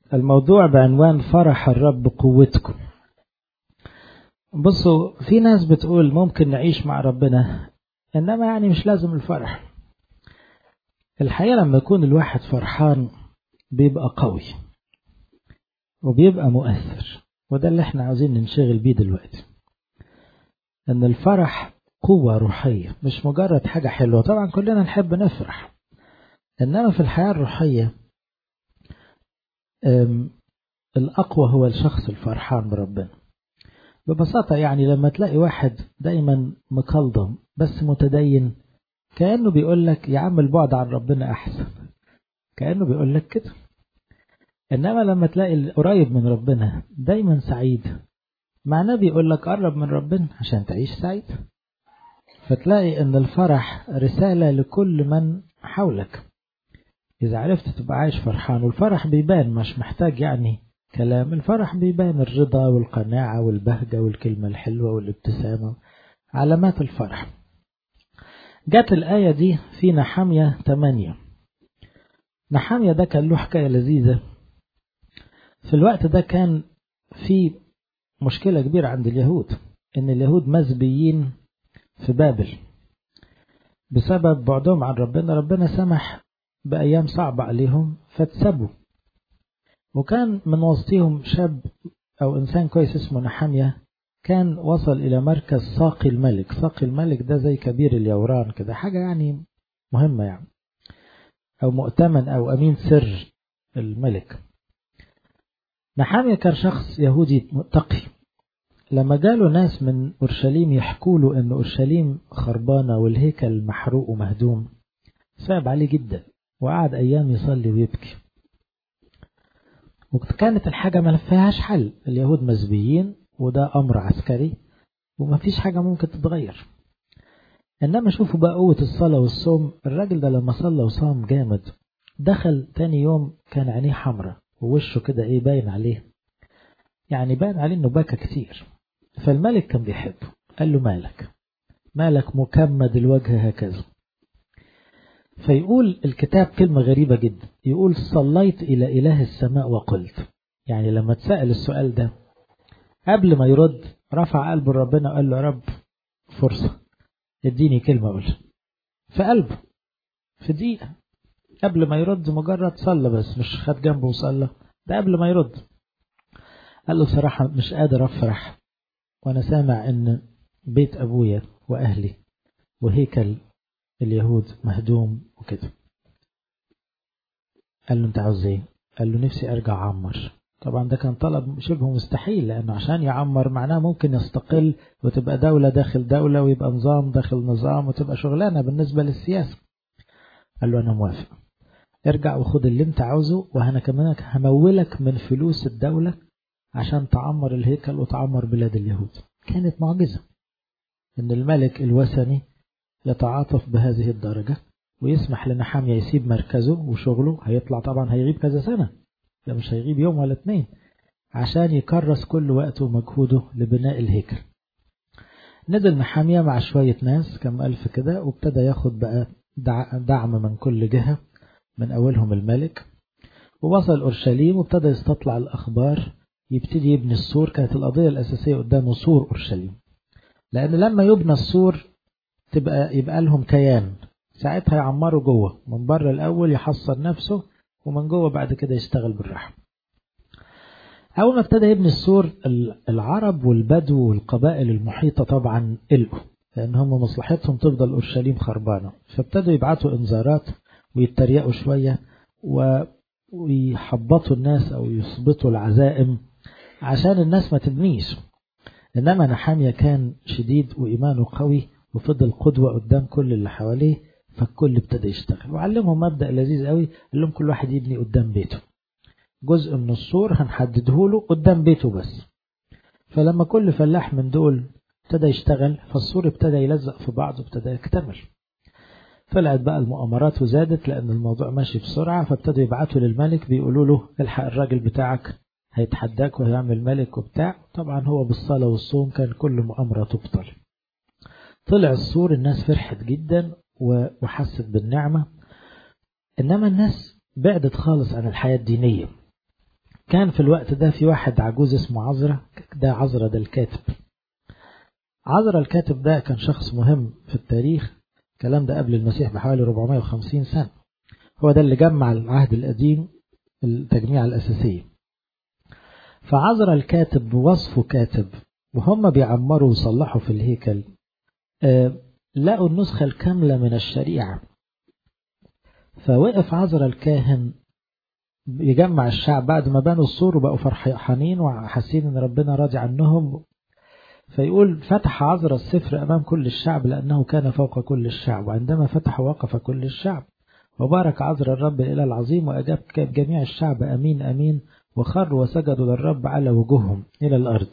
الموضوع بعنوان فرح الرب قوتكم بصوا في ناس بتقول ممكن نعيش مع ربنا إنما يعني مش لازم الفرح الحقيقة لما يكون الواحد فرحان بيبقى قوي وبيبقى مؤثر وده اللي احنا عاوزين ننشغل بيه دلوقتي ان الفرح قوة روحية مش مجرد حاجة حلوة طبعا كلنا نحب نفرح انما في الحياة الروحية الأقوى هو الشخص الفرحان بربنا ببساطة يعني لما تلاقي واحد دايما مكلضم بس متدين كأنه بيقول لك يا عم البعد عن ربنا أحسن كأنه بيقول لك كده إنما لما تلاقي القريب من ربنا دايما سعيد معناه بيقول لك قرب من ربنا عشان تعيش سعيد فتلاقي إن الفرح رسالة لكل من حولك إذا عرفت تبقى عايش فرحان والفرح بيبان مش محتاج يعني كلام الفرح بيبان الرضا والقناعة والبهجة والكلمة الحلوة والابتسامة علامات الفرح جت الآية دي في نحامية 8 نحامية ده كان له حكاية لذيذة في الوقت ده كان في مشكلة كبيرة عند اليهود إن اليهود مزبيين في بابل بسبب بعدهم عن ربنا ربنا سمح بأيام صعبة عليهم فاتسبوا وكان من وسطهم شاب أو إنسان كويس اسمه نحامية كان وصل إلى مركز ساقي الملك ساقي الملك ده زي كبير اليوران كده حاجة يعني مهمة يعني أو مؤتمن أو أمين سر الملك نحامية كان شخص يهودي تقي لما جاله ناس من أورشليم يحكوا له أن أورشليم خربانة والهيكل محروق ومهدوم صعب عليه جدا وقعد أيام يصلي ويبكي وكانت الحاجة ما فيهاش حل اليهود مزبيين وده أمر عسكري وما فيش حاجة ممكن تتغير إنما شوفوا بقى قوة الصلاة والصوم الراجل ده لما صلى وصام جامد دخل تاني يوم كان عينيه حمراء ووشه كده إيه باين عليه يعني باين عليه إنه بكى كتير فالملك كان بيحبه قال له مالك مالك مكمد الوجه هكذا فيقول الكتاب كلمة غريبة جدا يقول صليت إلى إله السماء وقلت يعني لما تسأل السؤال ده قبل ما يرد رفع قلبه لربنا وقال له يا رب فرصة اديني كلمة أقولها في قلبه في دقيقة قبل ما يرد مجرد صلى بس مش خد جنبه وصلى ده قبل ما يرد قال له بصراحة مش قادر أفرح وأنا سامع إن بيت أبويا وأهلي وهيكل اليهود مهدوم وكده قال له انت عاوز ايه قال له نفسي ارجع اعمر طبعا ده كان طلب شبه مستحيل لانه عشان يعمر معناه ممكن يستقل وتبقى دولة داخل دولة ويبقى نظام داخل نظام وتبقى شغلانة بالنسبة للسياسة قال له انا موافق ارجع وخد اللي انت عاوزه وانا كمان همولك من فلوس الدولة عشان تعمر الهيكل وتعمر بلاد اليهود كانت معجزة ان الملك الوثني يتعاطف بهذه الدرجة ويسمح لنحامية يسيب مركزه وشغله هيطلع طبعا هيغيب كذا سنة ده مش هيغيب يوم ولا اتنين عشان يكرس كل وقته ومجهوده لبناء الهيكل نزل نحامية مع شوية ناس كم ألف كده وابتدى ياخد بقى دعم من كل جهة من أولهم الملك ووصل أورشليم وابتدى يستطلع الأخبار يبتدي يبني السور كانت القضية الأساسية قدامه سور أورشليم لأن لما يبنى السور تبقى يبقى لهم كيان ساعتها يعمروا جوه من بره الأول يحصن نفسه ومن جوه بعد كده يشتغل بالراحة أول ما ابتدى يبني السور العرب والبدو والقبائل المحيطة طبعا قلقوا لأن هم مصلحتهم تفضل أورشليم خربانة فابتدوا يبعتوا إنذارات ويتريقوا شوية ويحبطوا الناس أو يثبتوا العزائم عشان الناس ما تبنيش إنما نحامية كان شديد وإيمانه قوي وفضل قدوة قدام كل اللي حواليه فالكل ابتدى يشتغل وعلمهم مبدأ لذيذ قوي قال لهم كل واحد يبني قدام بيته جزء من السور هنحدده له قدام بيته بس فلما كل فلاح من دول ابتدى يشتغل فالسور ابتدى يلزق في بعض وابتدى يكتمل طلعت بقى المؤامرات وزادت لأن الموضوع ماشي بسرعة فابتدوا يبعتوا للملك بيقولوا له الحق الراجل بتاعك هيتحداك وهيعمل ملك وبتاع طبعا هو بالصلاة والصوم كان كل مؤامرة تبطل طلع السور الناس فرحت جدا وحست بالنعمة إنما الناس بعدت خالص عن الحياة الدينية كان في الوقت ده في واحد عجوز اسمه عزرة ده عزرة ده الكاتب عزرة الكاتب ده كان شخص مهم في التاريخ الكلام ده قبل المسيح بحوالي 450 سنة هو ده اللي جمع العهد القديم التجميع الأساسية فعزرة الكاتب بوصفه كاتب وهم بيعمروا ويصلحوا في الهيكل آه لقوا النسخة الكاملة من الشريعة فوقف عزرة الكاهن يجمع الشعب بعد ما بنوا السور وبقوا فرحانين وحاسين ان ربنا راضي عنهم فيقول فتح عزرا السفر امام كل الشعب لانه كان فوق كل الشعب وعندما فتح وقف كل الشعب وبارك عزرا الرب الى العظيم واجاب جميع الشعب امين امين وخروا وسجدوا للرب على وجوههم الى الارض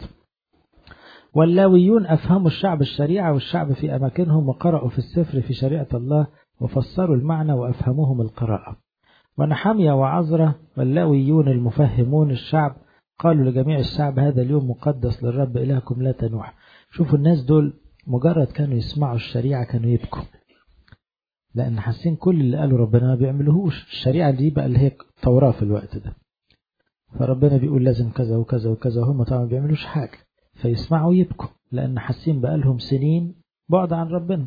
واللاويون افهموا الشعب الشريعه والشعب في اماكنهم وقرأوا في السفر في شريعه الله وفسروا المعنى وافهموهم القراءه ونحمية وعزرة واللاويون المفهمون الشعب قالوا لجميع الشعب هذا اليوم مقدس للرب إلهكم لا تنوح شوفوا الناس دول مجرد كانوا يسمعوا الشريعة كانوا يبكوا لأن حاسين كل اللي قالوا ربنا ما بيعملوهوش الشريعة دي بقى اللي هي التوراة في الوقت ده فربنا بيقول لازم كذا وكذا وكذا وهم طبعا ما بيعملوش حاجة فيسمعوا يبكوا لأن حاسين بقالهم سنين بعد عن ربنا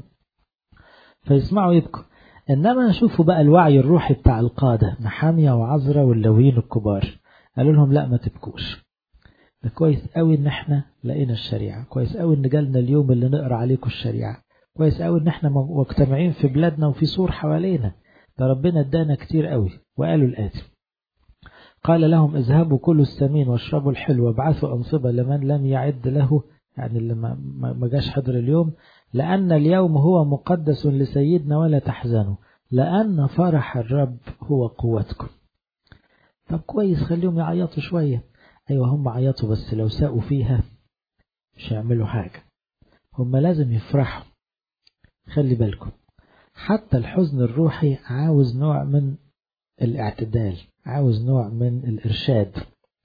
فيسمعوا يبكوا إنما شوفوا بقى الوعي الروحي بتاع القادة نحامية وعزرة واللويين الكبار قالوا لهم لا ما تبكوش ده كويس قوي ان احنا لقينا الشريعة كويس قوي ان جالنا اليوم اللي نقرا عليكم الشريعة كويس قوي ان احنا مجتمعين في بلادنا وفي سور حوالينا ده ربنا ادانا كتير قوي وقالوا الآتي قال لهم اذهبوا كلوا السمين واشربوا الحلو وابعثوا أنصبة لمن لم يعد له يعني اللي ما جاش حضر اليوم لأن اليوم هو مقدس لسيدنا ولا تحزنوا لأن فرح الرب هو قوتكم طب كويس خليهم يعيطوا شوية أيوة هم عيطوا بس لو ساقوا فيها مش هيعملوا حاجة هم لازم يفرحوا خلي بالكم حتى الحزن الروحي عاوز نوع من الاعتدال عاوز نوع من الإرشاد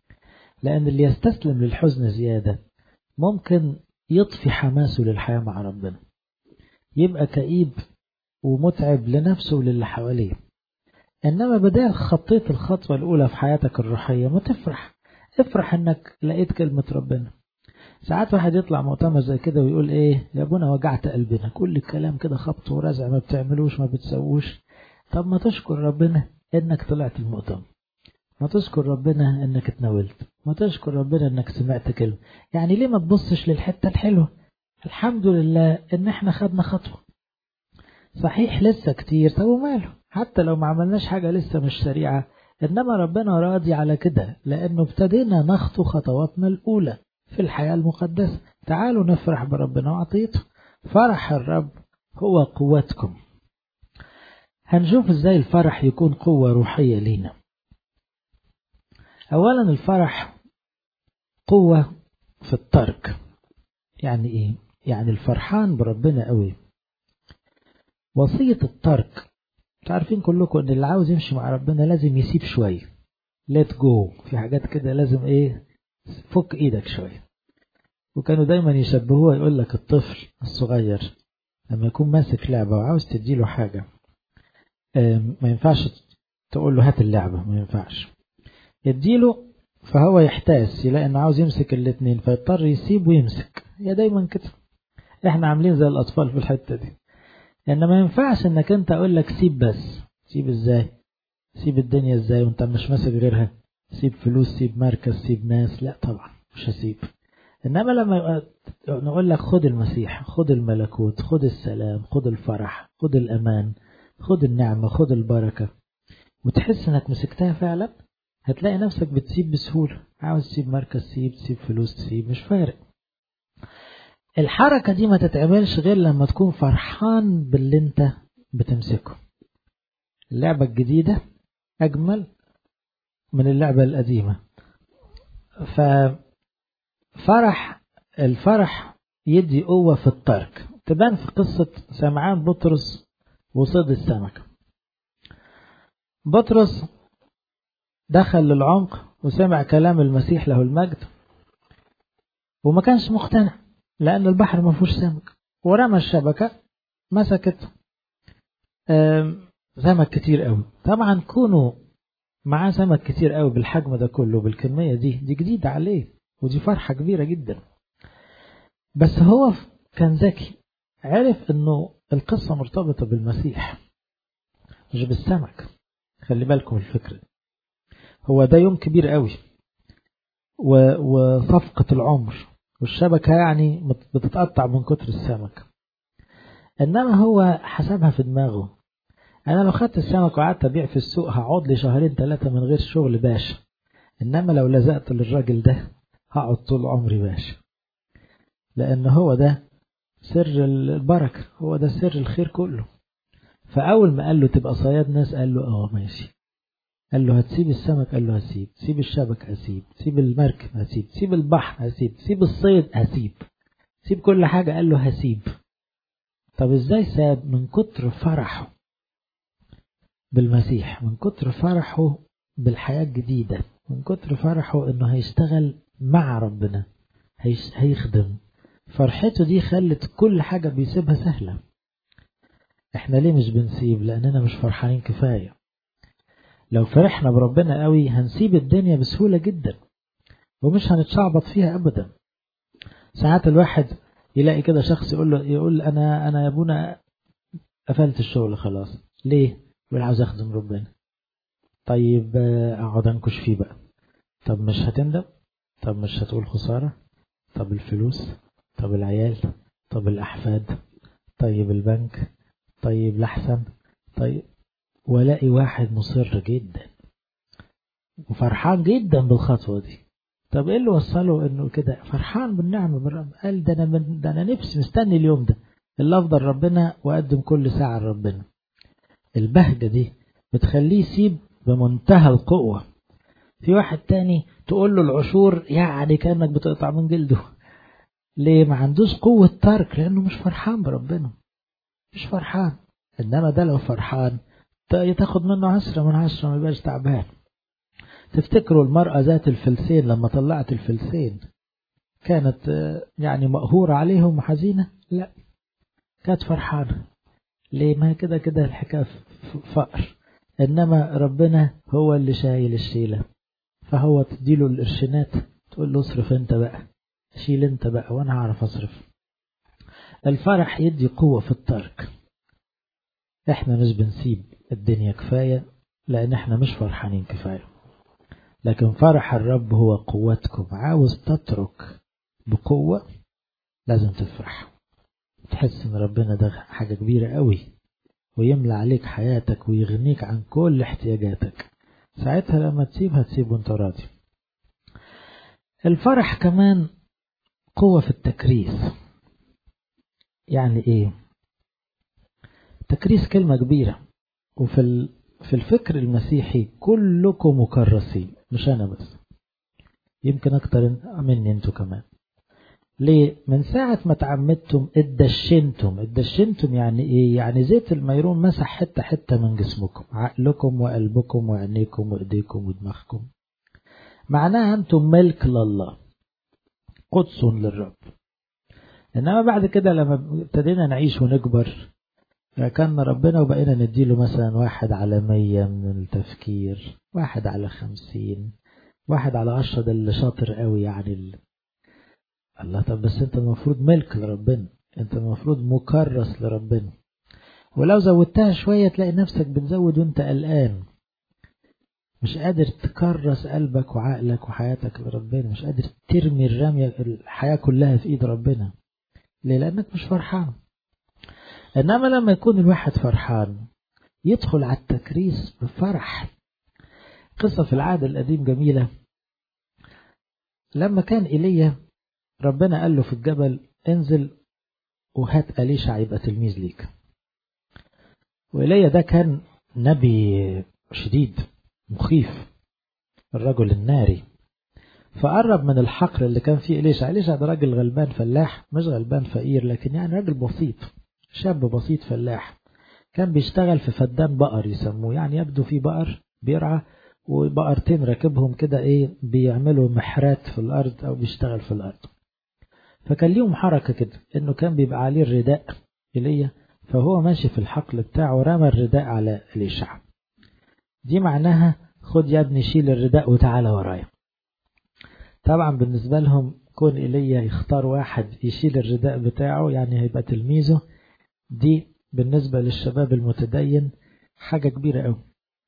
لأن اللي يستسلم للحزن زيادة ممكن يطفي حماسه للحياة مع ربنا يبقى كئيب ومتعب لنفسه وللي حواليه إنما بدال خطيت الخطوة الأولى في حياتك الروحية ما تفرح افرح إنك لقيت كلمة ربنا ساعات واحد يطلع مؤتمر زي كده ويقول ايه يا ابونا وجعت قلبنا كل الكلام كده خبط ورزع ما بتعملوش ما بتسووش طب ما تشكر ربنا انك طلعت المؤتمر ما تشكر ربنا انك اتناولت ما تشكر ربنا انك سمعت كلمة يعني ليه ما تبصش للحتة الحلوة الحمد لله ان احنا خدنا خطوة صحيح لسه كتير طب وماله حتى لو ما عملناش حاجة لسه مش سريعة انما ربنا راضي على كده لانه ابتدينا نخطو خطواتنا الاولى في الحياة المقدسة تعالوا نفرح بربنا وعطيته فرح الرب هو قوتكم هنشوف ازاي الفرح يكون قوة روحية لينا اولا الفرح قوة في الترك يعني ايه يعني الفرحان بربنا قوي وصية الترك تعرفين كلكم ان اللي عاوز يمشي مع ربنا لازم يسيب شوية let go في حاجات كده لازم ايه فك ايدك شوية وكانوا دايما يشبهوها يقول لك الطفل الصغير لما يكون ماسك لعبة وعاوز تديله حاجة ما ينفعش تقول له هات اللعبة ما ينفعش يديله فهو يحتاس يلاقي انه عاوز يمسك الاتنين فيضطر يسيب ويمسك هي دايما كده احنا عاملين زي الاطفال في الحتة دي لان ما ينفعش انك انت اقول لك سيب بس سيب ازاي سيب الدنيا ازاي وانت مش ماسك غيرها سيب فلوس سيب مركز سيب ناس لا طبعا مش هسيب انما لما نقول لك خد المسيح خد الملكوت خد السلام خد الفرح خد الامان خد النعمه خد البركه وتحس انك مسكتها فعلا هتلاقي نفسك بتسيب بسهوله عاوز تسيب مركز سيب تسيب فلوس تسيب مش فارق الحركة دي ما تتعملش غير لما تكون فرحان باللي انت بتمسكه اللعبة الجديدة أجمل من اللعبة القديمة ففرح الفرح يدي قوة في الترك تبان في قصة سمعان بطرس وصيد السمك بطرس دخل للعمق وسمع كلام المسيح له المجد وما كانش مقتنع لأن البحر ما فيهوش سمك ورمى الشبكة مسكت سمك كتير قوي طبعا كونه معاه سمك كتير قوي بالحجم ده كله بالكمية دي دي جديدة عليه ودي فرحة كبيرة جدا بس هو كان ذكي عرف انه القصة مرتبطة بالمسيح مش بالسمك خلي بالكم الفكرة هو ده يوم كبير قوي وصفقة العمر والشبكة يعني بتتقطع من كتر السمك انما هو حسبها في دماغه انا لو خدت السمك وقعدت ابيع في السوق هقعد لي شهرين ثلاثة من غير شغل باشا انما لو لزقت للراجل ده هقعد طول عمري باشا لان هو ده سر البركة هو ده سر الخير كله فاول ما قال له تبقى صياد ناس قال له اه ماشي قال له هتسيب السمك قال له هسيب سيب الشبك هسيب سيب المركب هسيب سيب البحر هسيب سيب الصيد هسيب سيب كل حاجة قال له هسيب طب ازاي ساب من كتر فرحه بالمسيح من كتر فرحه بالحياة الجديدة من كتر فرحه انه هيشتغل مع ربنا هيش هيخدم فرحته دي خلت كل حاجة بيسيبها سهلة احنا ليه مش بنسيب لاننا مش فرحانين كفاية لو فرحنا بربنا قوي هنسيب الدنيا بسهولة جدا ومش هنتشعبط فيها ابدا ساعات الواحد يلاقي كده شخص يقول له يقول انا انا يا ابونا قفلت الشغل خلاص ليه يقول عاوز اخدم ربنا طيب اقعد انكش فيه بقى طب مش هتندم طب مش هتقول خسارة طب الفلوس طب العيال طب الأحفاد طيب البنك طيب الأحسن طيب ولاقي واحد مصر جدا وفرحان جدا بالخطوة دي طب ايه اللي وصله انه كده فرحان بالنعمة بالرب قال ده انا من ده انا نفسي مستني اليوم ده اللي افضل ربنا واقدم كل ساعة لربنا البهجة دي بتخليه يسيب بمنتهى القوة في واحد تاني تقول له العشور يعني كأنك بتقطع من جلده ليه ما عندوش قوة ترك لأنه مش فرحان بربنا مش فرحان إنما ده لو فرحان تاخد منه عشرة من عشرة ما يبقاش تعبان تفتكروا المرأة ذات الفلسين لما طلعت الفلسين كانت يعني مقهورة عليهم وحزينة لا كانت فرحانة ليه ما كده كده الحكاية فقر إنما ربنا هو اللي شايل الشيلة فهو تديله القرشينات تقول له اصرف انت بقى شيل انت بقى وانا هعرف اصرف الفرح يدي قوة في الترك احنا مش بنسيب الدنيا كفاية لان احنا مش فرحانين كفاية لكن فرح الرب هو قوتكم عاوز تترك بقوة لازم تفرح تحس ان ربنا ده حاجة كبيرة قوي ويملى عليك حياتك ويغنيك عن كل احتياجاتك ساعتها لما تسيب هتسيب وانت راضي الفرح كمان قوة في التكريس يعني ايه تكريس كلمة كبيرة وفي في الفكر المسيحي كلكم مكرسين مش انا بس يمكن اكتر مني انتوا كمان ليه من ساعة ما تعمدتم اتدشنتم اتدشنتم يعني ايه يعني زيت الميرون مسح حتة حتة من جسمكم عقلكم وقلبكم وعينيكم وايديكم ودماغكم معناها انتم ملك لله قدس للرب انما بعد كده لما ابتدينا نعيش ونكبر كان ربنا وبقينا نديله مثلا واحد على مية من التفكير واحد على خمسين واحد على عشرة ده اللي شاطر قوي يعني اللي الله طب بس انت المفروض ملك لربنا انت المفروض مكرس لربنا ولو زودتها شوية تلاقي نفسك بتزود وانت قلقان مش قادر تكرس قلبك وعقلك وحياتك لربنا مش قادر ترمي الرمية الحياة كلها في ايد ربنا ليه لانك مش فرحان انما لما يكون الواحد فرحان يدخل على التكريس بفرح قصة في العهد القديم جميلة لما كان إيليا ربنا قال له في الجبل انزل وهات أليشع يبقى تلميذ ليك وإيليا ده كان نبي شديد مخيف الرجل الناري فقرب من الحقل اللي كان فيه إليشع إليشع ده راجل غلبان فلاح مش غلبان فقير لكن يعني راجل بسيط شاب بسيط فلاح كان بيشتغل في فدان بقر يسموه يعني يبدو في بقر بيرعى وبقرتين راكبهم كده ايه بيعملوا محرات في الارض او بيشتغل في الارض فكان ليهم حركة كده انه كان بيبقى عليه الرداء ايليا فهو ماشي في الحقل بتاعه رمى الرداء على اليشع دي معناها خد يا ابني شيل الرداء وتعالى ورايا طبعا بالنسبة لهم كون إيليا يختار واحد يشيل الرداء بتاعه يعني هيبقى تلميذه دي بالنسبة للشباب المتدين حاجة كبيرة قوي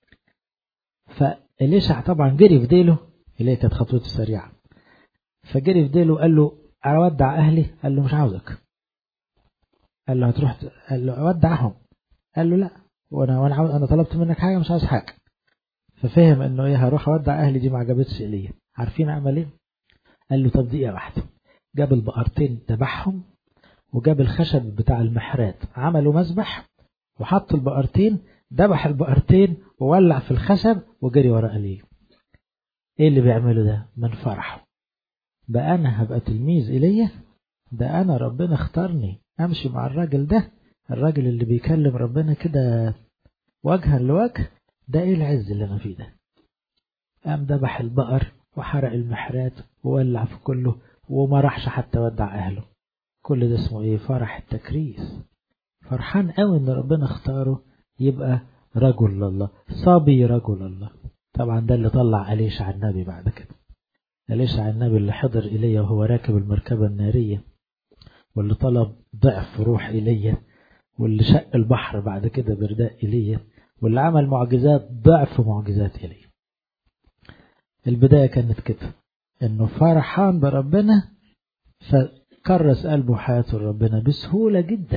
فإليشع طبعا جري في ديله إليه كانت خطوته سريعة فجري في ديله قال له أودع أهلي قال له مش عاوزك قال له هتروح قال له أودعهم قال له لا وأنا وأنا عاوز أنا طلبت منك حاجة مش عاوز حاجة ففهم إنه إيه هروح أودع أهلي دي ما عجبتش إيليا عارفين عمل إيه؟ قال له طب دقيقة واحدة جاب البقرتين ذبحهم وجاب الخشب بتاع المحرات عملوا مسبح وحط البقرتين ذبح البقرتين وولع في الخشب وجري ورا إيليا ايه اللي بيعمله ده من فرحه بقى انا هبقى تلميذ ايليا ده انا ربنا اختارني امشي مع الراجل ده الراجل اللي بيكلم ربنا كده وجها لوجه ده ايه العز اللي انا فيه ده قام ذبح البقر وحرق المحرات وولع في كله وما راحش حتى ودع اهله كل ده اسمه ايه فرح التكريس فرحان قوي ان ربنا اختاره يبقى رجل الله صبي رجل الله طبعا ده اللي طلع أليشع النبي بعد كده أليشع النبي اللي حضر إلي وهو راكب المركبة النارية واللي طلب ضعف روح إلي واللي شق البحر بعد كده برداء إلي واللي عمل معجزات ضعف معجزات إلي البداية كانت كده إنه فرحان بربنا فكرس قلبه حياته لربنا بسهولة جدا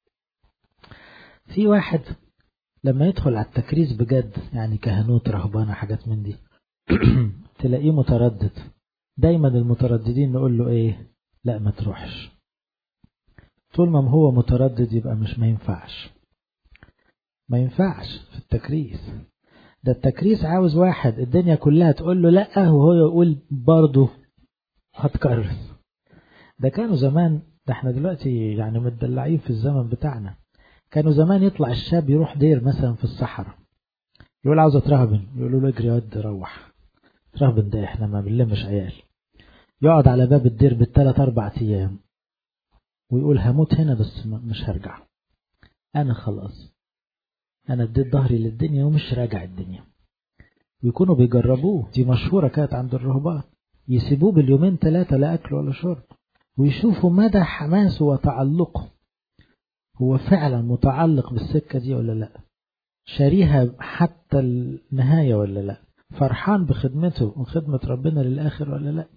في واحد لما يدخل على التكريس بجد يعني كهنوت رهبانة حاجات من دي تلاقيه متردد دايما المترددين نقول له ايه لا ما تروحش طول ما هو متردد يبقى مش ما ينفعش ما ينفعش في التكريس ده التكريس عاوز واحد الدنيا كلها تقول له لا وهو يقول برضه هتكرس ده كانوا زمان ده احنا دلوقتي يعني متدلعين في الزمن بتاعنا كانوا زمان يطلع الشاب يروح دير مثلا في الصحراء يقول عاوز اترهبن يقولوا له اجري ود روح ترهبن ده احنا ما بنلمش عيال يقعد على باب الدير بالثلاث اربع ايام ويقول هموت هنا بس مش هرجع انا خلاص انا اديت ظهري للدنيا ومش راجع الدنيا ويكونوا بيجربوه دي مشهورة كانت عند الرهبان يسيبوه باليومين ثلاثة لا أكل ولا شرب ويشوفوا مدى حماسه وتعلقه هو فعلا متعلق بالسكة دي ولا لا شاريها حتى النهاية ولا لا فرحان بخدمته وخدمة ربنا للآخر ولا لا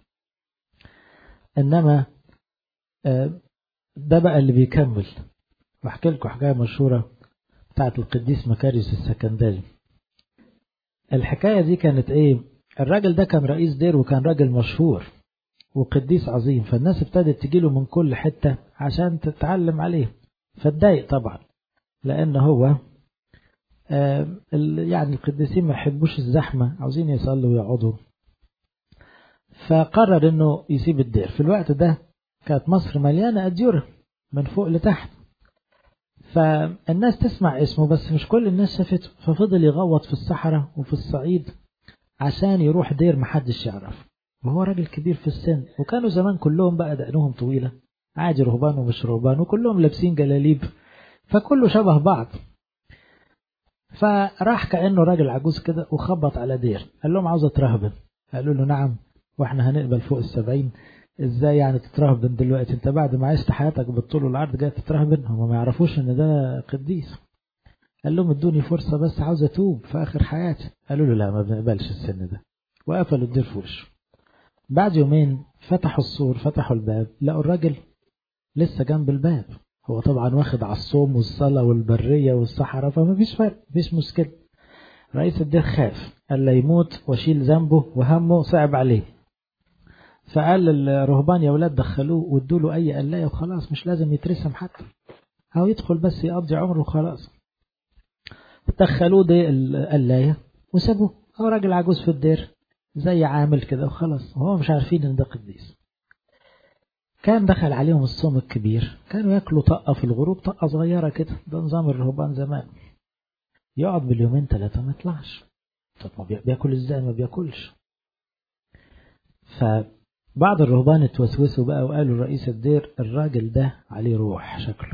إنما ده بقى اللي بيكمل واحكي لكم حكاية مشهورة بتاعت القديس مكاريوس السكندري الحكاية دي كانت ايه الراجل ده كان رئيس دير وكان راجل مشهور وقديس عظيم فالناس ابتدت تجيله من كل حتة عشان تتعلم عليه فاتضايق طبعا لان هو آه يعني القديسين ما يحبوش الزحمة عاوزين يصلوا ويقعدوا فقرر انه يسيب الدير في الوقت ده كانت مصر مليانة أديرة من فوق لتحت فالناس تسمع اسمه بس مش كل الناس شافته ففضل يغوط في الصحراء وفي الصعيد عشان يروح دير محدش يعرف وهو راجل كبير في السن وكانوا زمان كلهم بقى دقنهم طويلة عادي رهبان ومش رهبان وكلهم لابسين جلاليب فكله شبه بعض فراح كأنه راجل عجوز كده وخبط على دير قال لهم عاوز اترهبن قالوا له نعم واحنا هنقبل فوق السبعين ازاي يعني تترهبن دلوقتي انت بعد ما عشت حياتك بالطول والعرض جاي تترهبن هم ما يعرفوش ان ده قديس قال لهم ادوني فرصة بس عاوز اتوب في اخر حياتي قالوا له لا ما بنقبلش السن ده وقفلوا الدير في وشه بعد يومين فتحوا السور فتحوا الباب لقوا الراجل لسه جنب الباب هو طبعا واخد على الصوم والصلاة والبرية والصحراء فما فيش فرق مفيش مشكلة رئيس الدير خاف قال لا يموت واشيل ذنبه وهمه صعب عليه فقال للرهبان يا ولاد دخلوه وادوا له اي قلايه وخلاص مش لازم يترسم حتى هو يدخل بس يقضي عمره وخلاص دخلوه دي القلايه وسابوه هو راجل عجوز في الدير زي عامل كده وخلاص وهو مش عارفين ان ده قديس كان دخل عليهم الصوم الكبير كانوا ياكلوا طقه في الغروب طقه صغيره كده ده نظام الرهبان زمان يقعد باليومين ثلاثه ما يطلعش طب ما بياكل ازاي ما بياكلش فبعض الرهبان اتوسوسوا بقى وقالوا رئيس الدير الراجل ده عليه روح شكله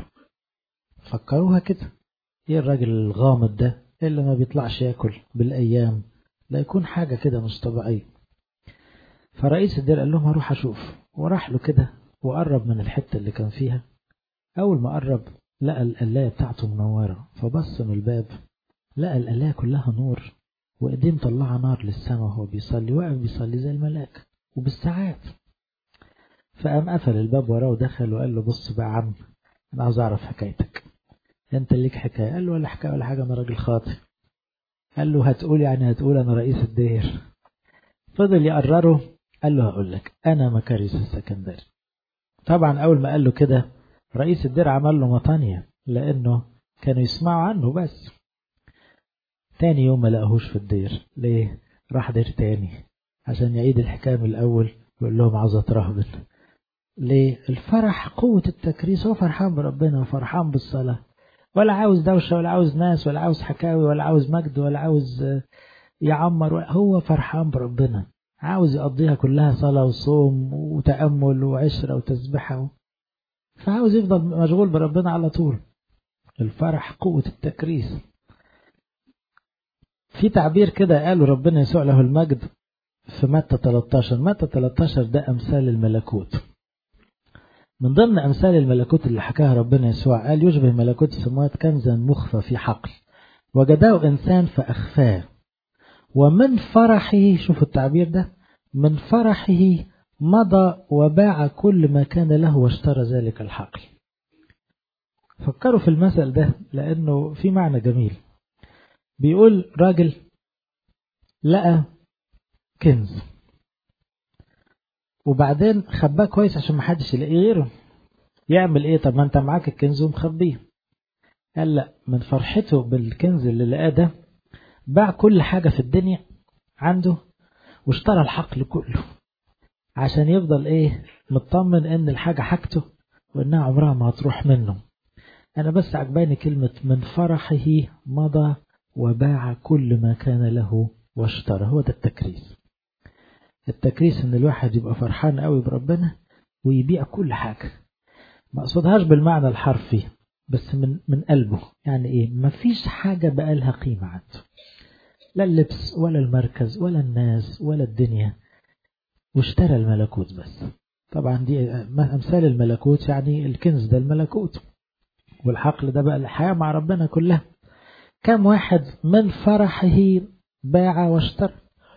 فكروها كده ايه الراجل الغامض ده اللي ما بيطلعش ياكل بالايام لا يكون حاجة كده مش طبيعية فرئيس الدير قال لهم هروح أشوف وراح له كده وقرب من الحتة اللي كان فيها أول ما قرب لقى القلاية بتاعته منورة فبص من الباب لقى القلاية كلها نور وإيديه مطلعة نار للسماء وهو بيصلي واقف بيصلي زي الملاك وبالساعات فقام قفل الباب وراه ودخل وقال له بص بقى يا عم أنا عاوز أعرف حكايتك أنت ليك حكاية قال له ولا حكاية ولا حاجة أنا راجل خاطئ قال له هتقول يعني هتقول أنا رئيس الدير فضل يقرره قال له هقول لك أنا مكاريس السكندري طبعا أول ما قال له كده رئيس الدير عمل له مطانية لأنه كانوا يسمعوا عنه بس تاني يوم ما لقاهوش في الدير ليه راح دير تاني عشان يعيد الحكاية من الأول ويقول لهم عاوز أترهبن ليه الفرح قوة التكريس هو فرحان بربنا وفرحان بالصلاة ولا عاوز دوشة ولا عاوز ناس ولا عاوز حكاوي ولا عاوز مجد ولا عاوز يعمر هو فرحان بربنا عاوز يقضيها كلها صلاة وصوم وتأمل وعشرة وتسبحة فعاوز يفضل مشغول بربنا على طول الفرح قوة التكريس في تعبير كده قاله ربنا يسوع له المجد في متى 13 متى 13 ده أمثال الملكوت من ضمن أمثال الملكوت اللي حكاها ربنا يسوع قال يشبه ملكوت السماوات كنزا مخفى في حقل وجداه إنسان فأخفاه ومن فرحه شوفوا التعبير ده من فرحه مضى وباع كل ما كان له واشترى ذلك الحقل فكروا في المثل ده لأنه في معنى جميل بيقول راجل لقى كنز وبعدين خباه كويس عشان ما حدش يلاقيه غيره يعمل ايه طب ما انت معاك الكنز ومخبيه قال لا من فرحته بالكنز اللي لقاه ده باع كل حاجة في الدنيا عنده واشترى الحقل كله عشان يفضل ايه مطمن ان الحاجة حاجته وانها عمرها ما هتروح منه انا بس عجباني كلمة من فرحه مضى وباع كل ما كان له واشترى هو ده التكريس التكريس ان الواحد يبقى فرحان قوي بربنا ويبيع كل حاجة ما اقصدهاش بالمعنى الحرفي بس من من قلبه يعني ايه مفيش حاجة بقى لها قيمة عنده لا اللبس ولا المركز ولا الناس ولا الدنيا واشترى الملكوت بس طبعا دي امثال الملكوت يعني الكنز ده الملكوت والحقل ده بقى الحياة مع ربنا كلها كم واحد من فرحه باع واشترى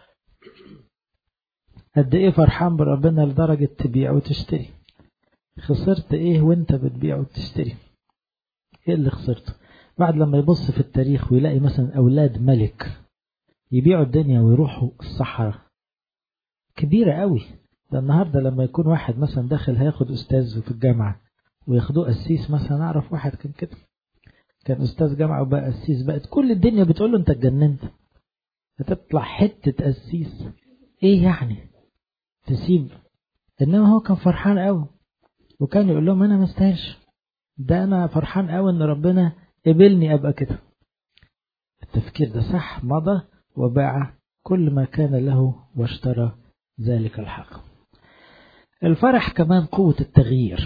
قد ايه فرحان بربنا لدرجة تبيع وتشتري خسرت ايه وانت بتبيع وتشتري ايه اللي خسرته بعد لما يبص في التاريخ ويلاقي مثلا اولاد ملك يبيعوا الدنيا ويروحوا الصحراء كبيرة قوي ده النهاردة لما يكون واحد مثلا داخل هياخد أستاذ في الجامعة وياخدوه قسيس مثلا أعرف واحد كان كده كان أستاذ جامعة وبقى قسيس بقت كل الدنيا بتقول له أنت اتجننت هتطلع حتة قسيس إيه يعني تسيب إنما هو كان فرحان قوي وكان يقول لهم أنا ما استاهلش ده أنا فرحان قوي إن ربنا قبلني أبقى كده التفكير ده صح مضى وباع كل ما كان له واشترى ذلك الحق الفرح كمان قوة التغيير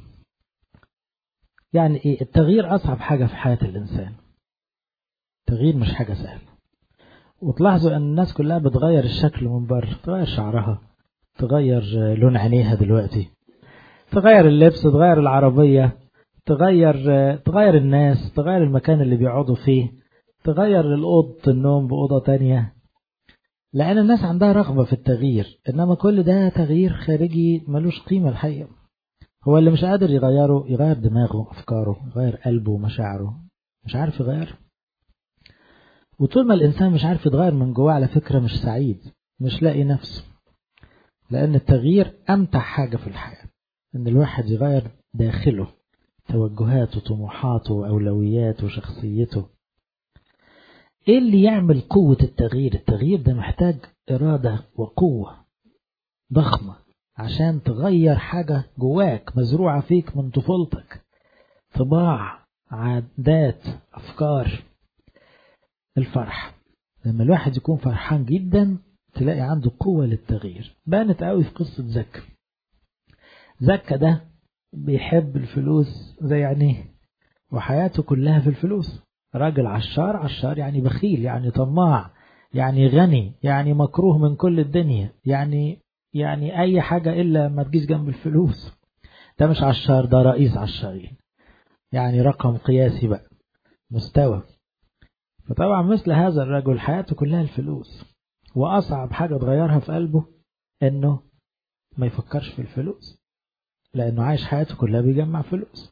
يعني ايه التغيير أصعب حاجة في حياة الإنسان التغيير مش حاجة سهلة وتلاحظوا أن الناس كلها بتغير الشكل من بره تغير شعرها تغير لون عينيها دلوقتي تغير اللبس تغير العربية تغير تغير الناس تغير المكان اللي بيقعدوا فيه تغير الأوضة النوم بأوضة تانية لأن الناس عندها رغبة في التغيير إنما كل ده تغيير خارجي ملوش قيمة الحقيقة هو اللي مش قادر يغيره يغير دماغه أفكاره يغير قلبه ومشاعره مش عارف يغير وطول ما الإنسان مش عارف يتغير من جواه على فكرة مش سعيد مش لاقي نفسه لأن التغيير أمتع حاجة في الحياة إن الواحد يغير داخله توجهاته وطموحاته وأولوياته وشخصيته ايه اللي يعمل قوة التغيير التغيير ده محتاج إرادة وقوة ضخمة عشان تغير حاجة جواك مزروعة فيك من طفولتك طباع عادات أفكار الفرح لما الواحد يكون فرحان جدا تلاقي عنده قوة للتغيير بانت قوي في قصة زكا زكا ده بيحب الفلوس زي عينيه وحياته كلها في الفلوس راجل عشار عشار يعني بخيل يعني طماع يعني غني يعني مكروه من كل الدنيا يعني يعني أي حاجة إلا ما تجيش جنب الفلوس ده مش عشار ده رئيس عشارين يعني رقم قياسي بقى مستوى فطبعا مثل هذا الرجل حياته كلها الفلوس وأصعب حاجة تغيرها في قلبه إنه ما يفكرش في الفلوس لأنه عايش حياته كلها بيجمع فلوس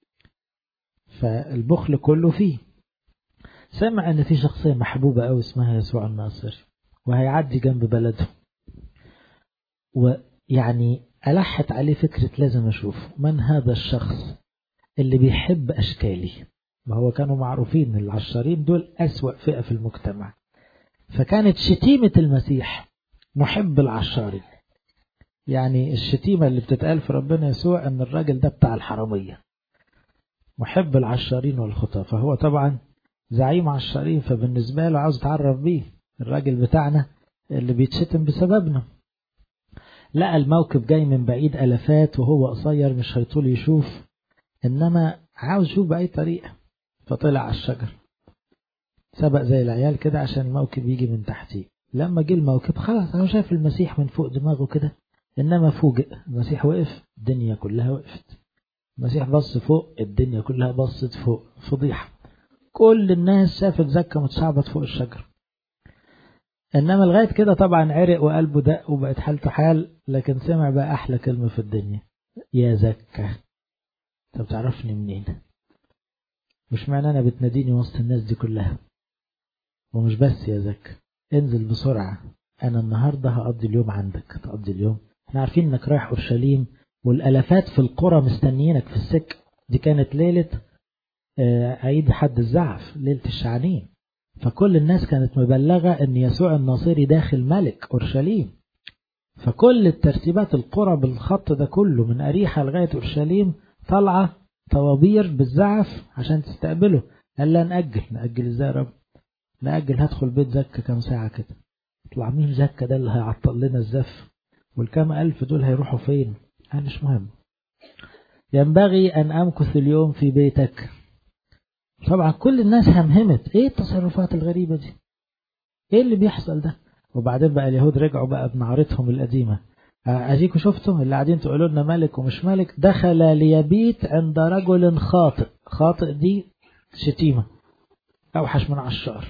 فالبخل كله فيه سمع ان في شخصية محبوبة أوي اسمها يسوع الناصر وهيعدي جنب بلده ويعني ألحت عليه فكرة لازم أشوف من هذا الشخص اللي بيحب أشكالي ما هو كانوا معروفين العشارين دول أسوأ فئة في المجتمع فكانت شتيمة المسيح محب العشارين يعني الشتيمة اللي بتتقال في ربنا يسوع أن الراجل ده بتاع الحرامية محب العشارين والخطى فهو طبعا زعيم عشارين فبالنسبة له عاوز يتعرف بيه الراجل بتاعنا اللي بيتشتم بسببنا لقى الموكب جاي من بعيد ألفات وهو قصير مش هيطول يشوف إنما عاوز يشوف بأي طريقة فطلع على الشجر سبق زي العيال كده عشان الموكب يجي من تحتيه لما جه الموكب خلاص هو شاف المسيح من فوق دماغه كده إنما فوجئ المسيح وقف الدنيا كلها وقفت المسيح بص فوق الدنيا كلها بصت فوق فضيحة كل الناس شافت زكا متشعبط فوق الشجر إنما لغاية كده طبعا عرق وقلبه دق وبقت حالته حال لكن سمع بقى أحلى كلمة في الدنيا يا زكا طب تعرفني منين مش معنى أنا بتناديني وسط الناس دي كلها ومش بس يا زكا انزل بسرعة أنا النهاردة هقضي اليوم عندك تقضي اليوم احنا عارفين انك رايح أورشليم والألفات في القرى مستنيينك في السك دي كانت ليلة عيد حد الزعف ليلة الشعانين فكل الناس كانت مبلغة ان يسوع الناصري داخل ملك أورشليم فكل الترتيبات القرى بالخط ده كله من أريحة لغاية أورشليم طالعة طوابير بالزعف عشان تستقبله قال لا نأجل نأجل ازاي يا رب نأجل هدخل بيت زكا كام ساعة كده يطلع مين زكا ده اللي هيعطل لنا الزف والكام ألف دول هيروحوا فين قال مش مهم ينبغي أن أمكث اليوم في بيتك طبعا كل الناس همهمت ايه التصرفات الغريبة دي ايه اللي بيحصل ده وبعدين بقى اليهود رجعوا بقى بنعرتهم القديمة اديكوا شفتوا اللي قاعدين تقولوا لنا ملك ومش ملك دخل ليبيت عند رجل خاطئ خاطئ دي شتيمة اوحش من عشار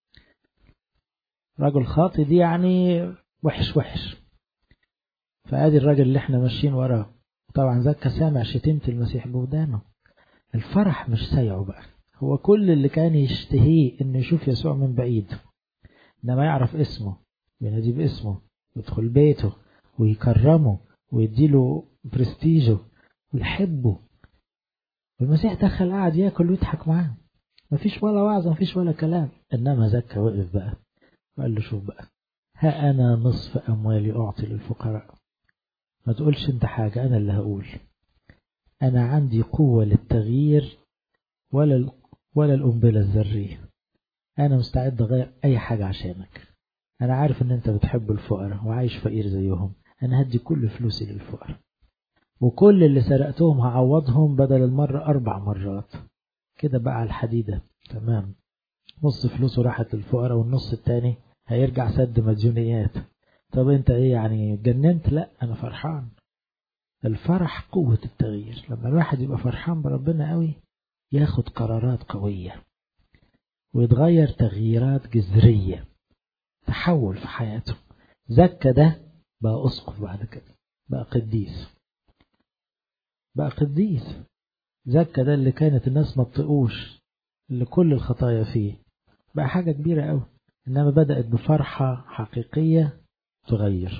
رجل خاطئ دي يعني وحش وحش فادي الراجل اللي احنا ماشيين وراه طبعا زكا سامع شتيمة المسيح بودانه الفرح مش سايعه بقى هو كل اللي كان يشتهيه انه يشوف يسوع من بعيد انما يعرف اسمه ينادي باسمه يدخل بيته ويكرمه ويديله برستيجه ويحبه والمسيح دخل قاعد ياكل ويضحك معاه مفيش ولا وعظ مفيش ولا كلام انما زكا وقف بقى وقال له شوف بقى ها انا نصف اموالي اعطي للفقراء ما تقولش انت حاجة انا اللي هقول انا عندي قوة للتغيير ولا ولا القنبلة الذرية أنا مستعد أغير أي حاجة عشانك أنا عارف إن أنت بتحب الفقراء وعايش فقير زيهم أنا هدي كل فلوسي للفقراء وكل اللي سرقتهم هعوضهم بدل المرة أربع مرات كده بقى على الحديدة تمام نص فلوسه راحت للفقراء والنص التاني هيرجع سد مديونيات طب انت ايه يعني اتجننت لا انا فرحان الفرح قوة التغيير لما الواحد يبقى فرحان بربنا قوي ياخد قرارات قوية ويتغير تغييرات جذرية تحول في حياته زكى ده بقى أسقف بعد كده بقى قديس بقى قديس زكى ده اللي كانت الناس ما تطقوش اللي كل الخطايا فيه بقى حاجة كبيرة قوي إنما بدأت بفرحة حقيقية تغير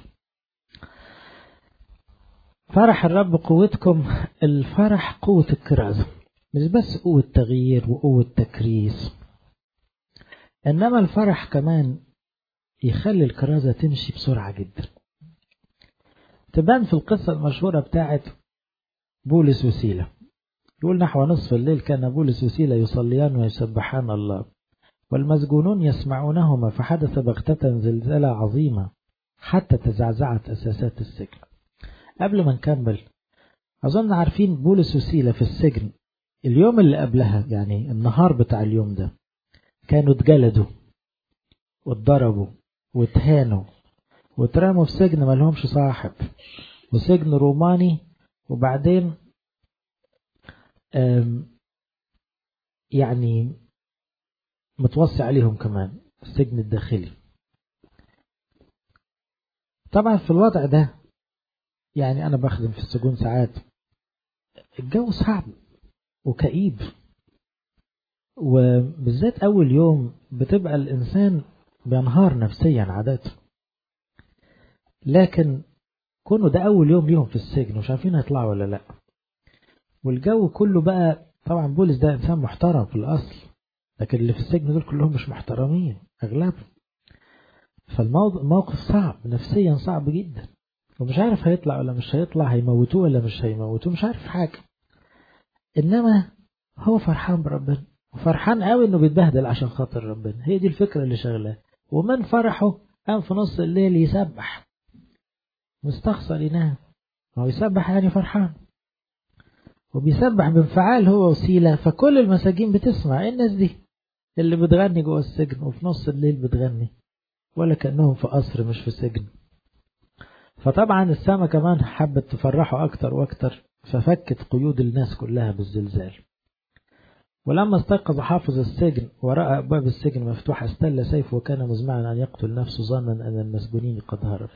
فرح الرب قوتكم الفرح قوة الكرازة مش بس قوة تغيير وقوة تكريس إنما الفرح كمان يخلي الكرازة تمشي بسرعة جدا تبان في القصة المشهورة بتاعت بولس وسيلة يقول نحو نصف الليل كان بولس وسيلة يصليان ويسبحان الله والمسجونون يسمعونهما فحدث بغتة زلزلة عظيمة حتى تزعزعت أساسات السجن قبل ما نكمل أظن عارفين بولس وسيلة في السجن اليوم اللي قبلها يعني النهار بتاع اليوم ده كانوا اتجلدوا واتضربوا واتهانوا واترموا في سجن ملهمش صاحب وسجن روماني وبعدين يعني متوصي عليهم كمان السجن الداخلي طبعا في الوضع ده يعني أنا بخدم في السجون ساعات الجو صعب وكئيب وبالذات أول يوم بتبقى الإنسان بينهار نفسيا عادته لكن كونه ده أول يوم ليهم في السجن ومش عارفين هيطلعوا ولا لأ والجو كله بقى طبعا بولس ده إنسان محترم في الأصل لكن اللي في السجن دول كلهم مش محترمين أغلبهم فالموقف صعب نفسيا صعب جدا ومش عارف هيطلع ولا مش هيطلع هيموتوه ولا مش هيموتوه مش عارف حاجة إنما هو فرحان بربنا وفرحان قوي إنه بيتبهدل عشان خاطر ربنا هي دي الفكرة اللي شغلاه ومن فرحه قام في نص الليل يسبح مستخسر ينام هو يسبح يعني فرحان وبيسبح بانفعال هو وسيلة فكل المساجين بتسمع ايه الناس دي اللي بتغني جوه السجن وفي نص الليل بتغني ولا كأنهم في قصر مش في سجن فطبعا السما كمان حبت تفرحه أكتر وأكتر ففكت قيود الناس كلها بالزلزال ولما استيقظ حافظ السجن ورأى أبواب السجن مفتوحة استل سيفه وكان مزمعا أن يقتل نفسه ظنا أن المسجونين قد هرب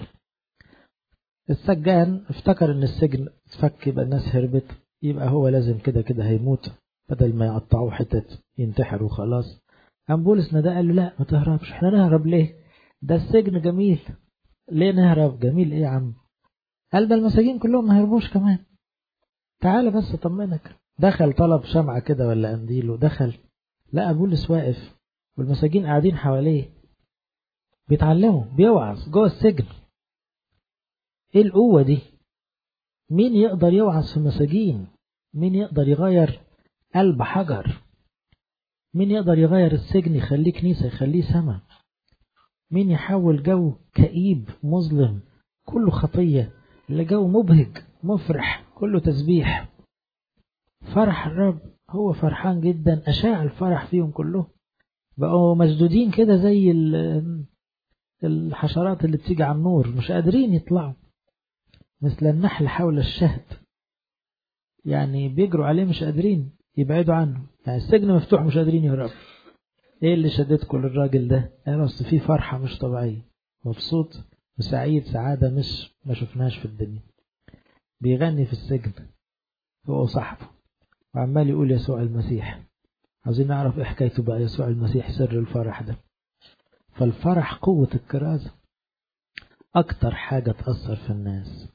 السجان افتكر أن السجن اتفك يبقى الناس هربت يبقى هو لازم كده كده هيموت بدل ما يقطعوه حتت ينتحر وخلاص قام بولس ده قال له لا ما تهربش احنا نهرب ليه ده السجن جميل ليه نهرب جميل ايه يا عم قال ده المساجين كلهم ما هربوش كمان تعال بس اطمنك دخل طلب شمعة كده ولا قنديل ودخل لقى بولس واقف والمساجين قاعدين حواليه بيتعلموا بيوعظ جوه السجن ايه القوة دي مين يقدر يوعظ في مساجين مين يقدر يغير قلب حجر مين يقدر يغير السجن يخليه كنيسة يخليه سما مين يحول جو كئيب مظلم كله خطية لجو مبهج مفرح كله تسبيح فرح الرب هو فرحان جدا أشاع الفرح فيهم كلهم بقوا مشدودين كده زي الحشرات اللي بتيجي على النور مش قادرين يطلعوا مثل النحل حول الشهد يعني بيجروا عليه مش قادرين يبعدوا عنه يعني السجن مفتوح مش قادرين يهربوا ايه اللي شدتكم للراجل ده انا اصل فيه فرحه مش طبيعيه مبسوط وسعيد سعاده مش ما شفناش في الدنيا بيغني في السجن هو وصاحبه وعمال يقول يسوع المسيح عاوزين نعرف ايه حكايته بقى يسوع المسيح سر الفرح ده فالفرح قوة الكرازة أكتر حاجة تأثر في الناس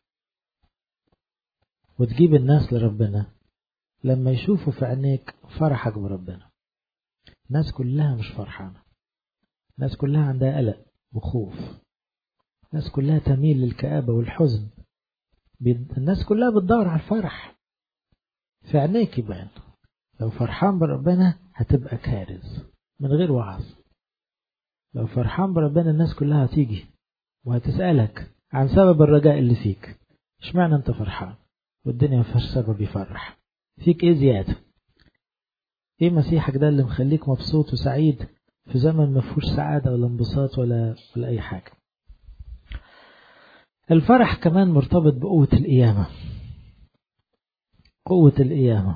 وتجيب الناس لربنا لما يشوفوا في عينيك فرحك بربنا الناس كلها مش فرحانة الناس كلها عندها قلق وخوف الناس كلها تميل للكآبة والحزن الناس كلها بتدور على الفرح في عينيك يبان لو فرحان بربنا هتبقى كارز من غير وعظ لو فرحان بربنا الناس كلها هتيجي وهتسألك عن سبب الرجاء اللي فيك اشمعنى انت فرحان والدنيا ما فيهاش سبب يفرح فيك ايه زيادة ايه مسيحك ده اللي مخليك مبسوط وسعيد في زمن ما فيهوش سعادة ولا انبساط ولا ولا اي حاجة الفرح كمان مرتبط بقوة القيامة قوة القيامة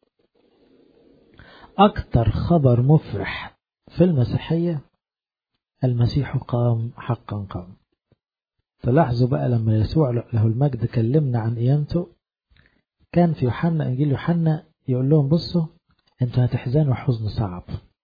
أكتر خبر مفرح في المسيحية المسيح قام حقا قام تلاحظوا بقى لما يسوع له المجد كلمنا عن قيامته كان في يوحنا انجيل يوحنا يقول لهم بصوا انتوا هتحزنوا حزن صعب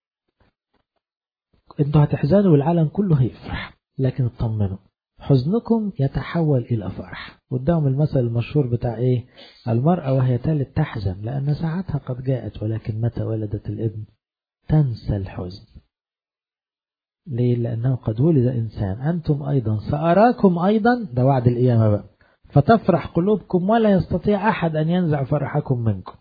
انتوا هتحزنوا والعالم كله هيفرح لكن اطمنوا حزنكم يتحول إلى فرح قدام المثل المشهور بتاع إيه المرأة وهي تالت تحزن لأن ساعتها قد جاءت ولكن متى ولدت الابن تنسى الحزن ليه لأنه قد ولد إنسان أنتم أيضا سأراكم أيضا ده وعد القيامة بقى فتفرح قلوبكم ولا يستطيع أحد أن ينزع فرحكم منكم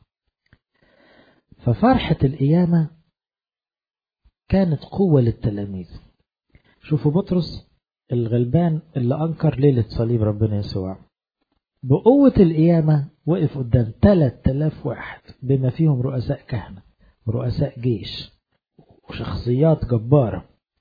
ففرحة القيامة كانت قوة للتلاميذ شوفوا بطرس الغلبان اللي أنكر ليلة صليب ربنا يسوع بقوة القيامة وقف قدام 3000 واحد بما فيهم رؤساء كهنة ورؤساء جيش وشخصيات جبارة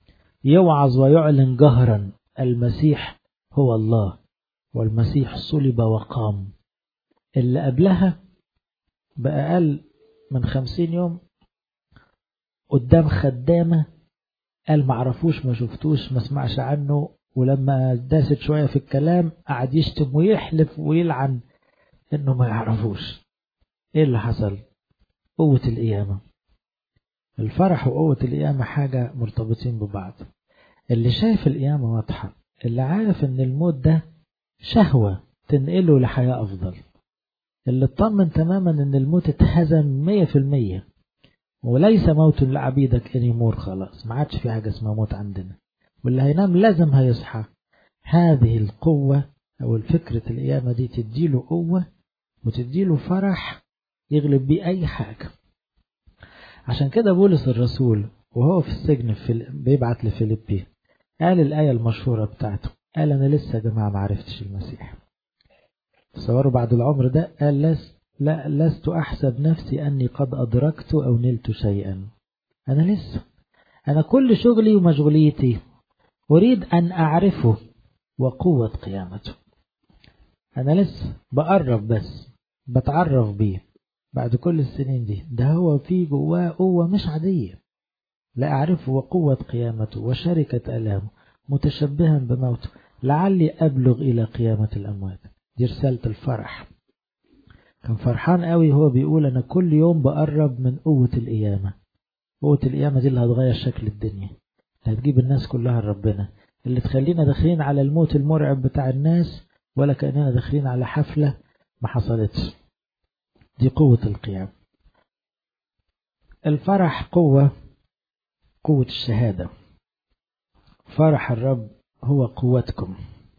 يوعظ ويعلن جهرا المسيح هو الله والمسيح صلب وقام اللي قبلها بأقل من خمسين يوم قدام خدامة قال معرفوش ما شفتوش ما سمعش عنه ولما داست شوية في الكلام قعد يشتم ويحلف ويلعن انه ما يعرفوش ايه اللي حصل قوة القيامة الفرح وقوة القيامة حاجة مرتبطين ببعض اللي شايف القيامة واضحة اللي عارف ان الموت ده شهوة تنقله لحياة افضل اللي اطمن تماما ان الموت اتهزم مية في المية وليس موت لعبيدك انيمور خلاص ما عادش في حاجة اسمها موت عندنا واللي هينام لازم هيصحى هذه القوة او الفكرة القيامة دي تديله قوة وتديله فرح يغلب بيه اي حاجة عشان كده بولس الرسول وهو في السجن في بيبعت لفيليبي قال الآية المشهورة بتاعته قال أنا لسه يا جماعة ما عرفتش المسيح تصوروا بعد العمر ده قال لس لا لست أحسب نفسي أني قد أدركت أو نلت شيئا أنا لسه أنا كل شغلي ومشغوليتي أريد أن أعرفه وقوة قيامته أنا لسه بقرب بس بتعرف بيه بعد كل السنين دي ده هو في جواه قوة مش عادية لا أعرفه وقوة قيامته وشركة ألامه متشبها بموته لعلي أبلغ إلى قيامة الأموات دي رسالة الفرح كان فرحان قوي هو بيقول أنا كل يوم بقرب من قوة القيامة قوة القيامة دي اللي هتغير شكل الدنيا اللي هتجيب الناس كلها لربنا اللي تخلينا داخلين على الموت المرعب بتاع الناس ولا كأننا داخلين على حفلة ما حصلتش دي قوة القيام الفرح قوة قوة الشهادة فرح الرب هو قوتكم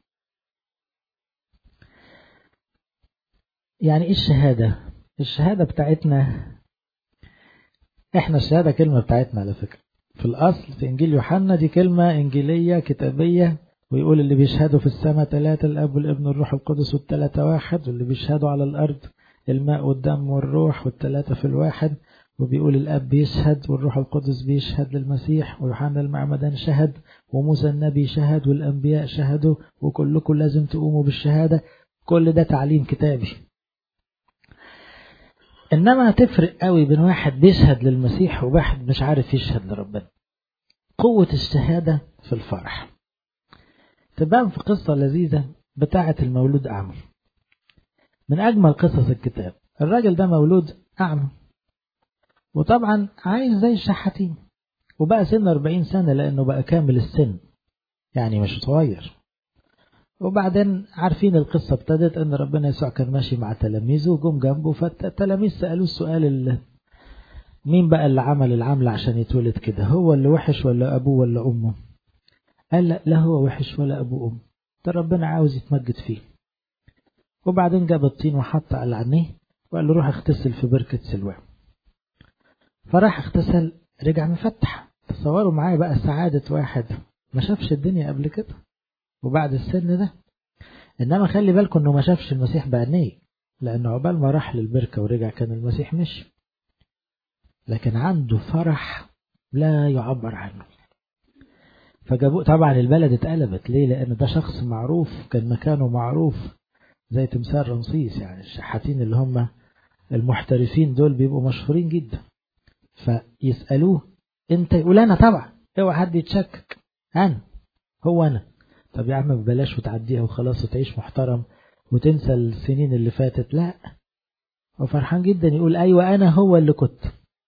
يعني ايه الشهادة الشهادة بتاعتنا احنا الشهادة كلمة بتاعتنا على فكرة في الأصل في إنجيل يوحنا دي كلمة إنجيلية كتابية ويقول اللي بيشهدوا في السماء ثلاثة الأب والابن والروح القدس والثلاثة واحد واللي بيشهدوا على الأرض الماء والدم والروح والثلاثة في الواحد وبيقول الأب بيشهد والروح القدس بيشهد للمسيح ويوحنا المعمدان شهد وموسى النبي شهد والأنبياء شهدوا وكلكم لازم تقوموا بالشهادة كل ده تعليم كتابي إنما تفرق قوي بين واحد بيشهد للمسيح وواحد مش عارف يشهد لربنا قوة الشهادة في الفرح تبان في قصة لذيذة بتاعة المولود أعمى من أجمل قصص الكتاب الراجل ده مولود أعمى وطبعا عايش زي الشحاتين وبقى سن 40 سنة لأنه بقى كامل السن يعني مش صغير وبعدين عارفين القصة ابتدت أن ربنا يسوع كان ماشي مع تلاميذه وجم جنبه فالتلاميذ سألوه السؤال اللي مين بقى اللي عمل العمل عشان يتولد كده هو اللي وحش ولا أبوه ولا أمه قال لا لا هو وحش ولا أبوه أم ده ربنا عاوز يتمجد فيه وبعدين جاب الطين وحط على عينيه وقال له روح اغتسل في بركة سلوان فراح اغتسل رجع مفتح تصوروا معايا بقى سعادة واحد ما شافش الدنيا قبل كده وبعد السن ده انما خلي بالكم انه ما شافش المسيح بعينيه لانه عقبال ما راح للبركة ورجع كان المسيح مشي لكن عنده فرح لا يعبر عنه فجابوه طبعا البلد اتقلبت ليه لان ده شخص معروف كان مكانه معروف زي تمثال رمسيس يعني الشحاتين اللي هم المحترفين دول بيبقوا مشهورين جدا فيسألوه انت يقول انا طبعا اوعى حد يتشكك انا هو انا طب يا عم ببلاش وتعديها وخلاص وتعيش محترم وتنسى السنين اللي فاتت لا هو فرحان جدا يقول ايوه انا هو اللي كنت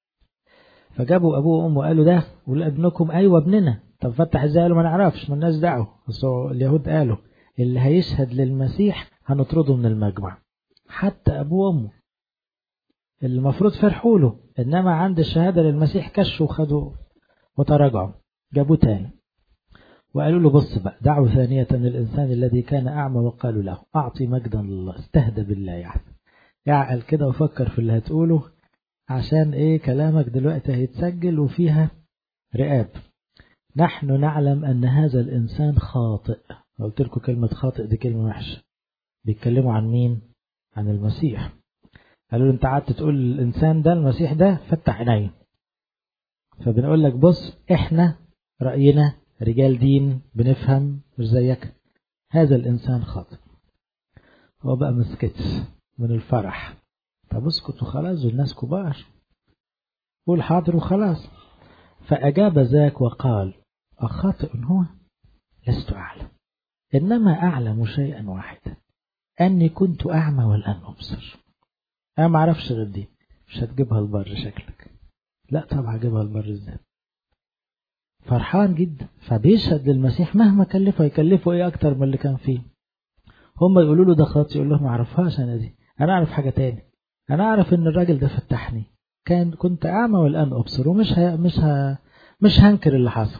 فجابوا ابوه وامه قالوا ده ولابنكم ايوه ابننا طب فتح ازاي قالوا ما نعرفش مالناش دعوه بس اليهود قالوا اللي هيشهد للمسيح هنطرده من المجمع حتى ابوه وامه اللي المفروض فرحوا له انما عند الشهاده للمسيح كشوا وخدوا وتراجعوا جابوه تاني وقالوا له بص بقى دعوا ثانية الإنسان الذي كان أعمى وقالوا له أعطي مجدا لله استهدى بالله يعني يعقل كده وفكر في اللي هتقوله عشان إيه كلامك دلوقتي هيتسجل وفيها رقاب نحن نعلم أن هذا الإنسان خاطئ قلت لكم كلمة خاطئ دي كلمة وحشة بيتكلموا عن مين عن المسيح قالوا له انت قعدت تقول الإنسان ده المسيح ده فتح عينيه فبنقول لك بص احنا رأينا رجال دين بنفهم مش زيك هذا الإنسان خاطئ هو بقى مسكتش من الفرح طب اسكت وخلاص والناس كبار قول حاضر وخلاص فأجاب ذاك وقال أخاطئ هو لست أعلم إنما أعلم شيئا واحدا أني كنت أعمى والآن أبصر أنا ما أعرفش غير دي مش هتجيبها البر شكلك لا طبعا هجيبها البر ازاي فرحان جدا فبيشهد للمسيح مهما كلفه يكلفه ايه اكتر من اللي كان فيه هم يقولوا له ده خاطئ يقول لهم ما اعرفهاش انا دي انا اعرف حاجه تاني انا اعرف ان الراجل ده فتحني كان كنت اعمى والان ابصر ومش ه... مش ه... مش هنكر اللي حصل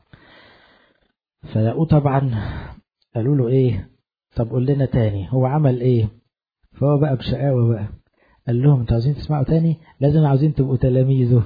فلقوه طبعا قالوا له ايه طب قول لنا تاني هو عمل ايه فهو بقى بشقاوه بقى قال لهم انتوا عاوزين تسمعوا تاني لازم عاوزين تبقوا تلاميذه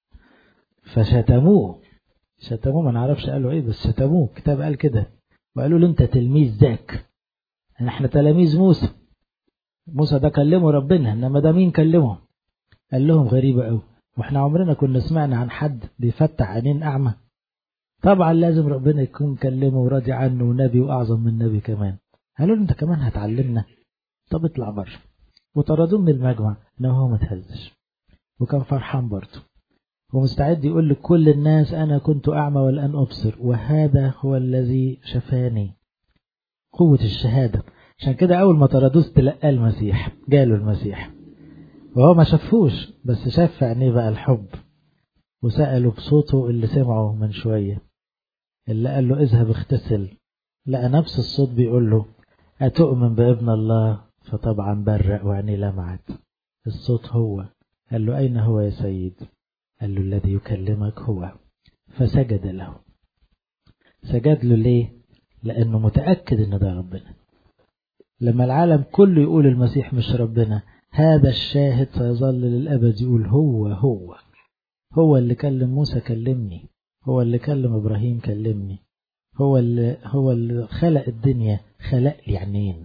فشتموه شتموه ما نعرفش قالوا ايه بس شتموه الكتاب قال كده وقالوا له انت تلميذ ذاك احنا تلاميذ موسى موسى ده كلمه ربنا انما ده مين كلمه قال لهم غريبة قوي واحنا عمرنا كنا سمعنا عن حد بيفتح عينين اعمى طبعا لازم ربنا يكون كلمه وراضي عنه ونبي واعظم من نبي كمان قالوا له انت كمان هتعلمنا طب اطلع بره وطردوه من المجمع انه هو ما تهزش وكان فرحان برضه ومستعد يقول لكل الناس أنا كنت أعمى والآن أبصر وهذا هو الذي شفاني قوة الشهادة عشان كده أول ما طردوه تلقى المسيح جاله المسيح وهو ما شافوش بس شاف في عينيه بقى الحب وسأله بصوته اللي سمعه من شوية اللي قال له اذهب اغتسل لقى نفس الصوت بيقول له أتؤمن بابن الله فطبعا برق وعينيه لمعت الصوت هو قال له أين هو يا سيد قال له الذي يكلمك هو فسجد له سجد له ليه لأنه متأكد إن ده ربنا لما العالم كله يقول المسيح مش ربنا هذا الشاهد سيظل للأبد يقول هو هو هو اللي كلم موسى كلمني هو اللي كلم إبراهيم كلمني هو اللي هو اللي خلق الدنيا خلق لي عينين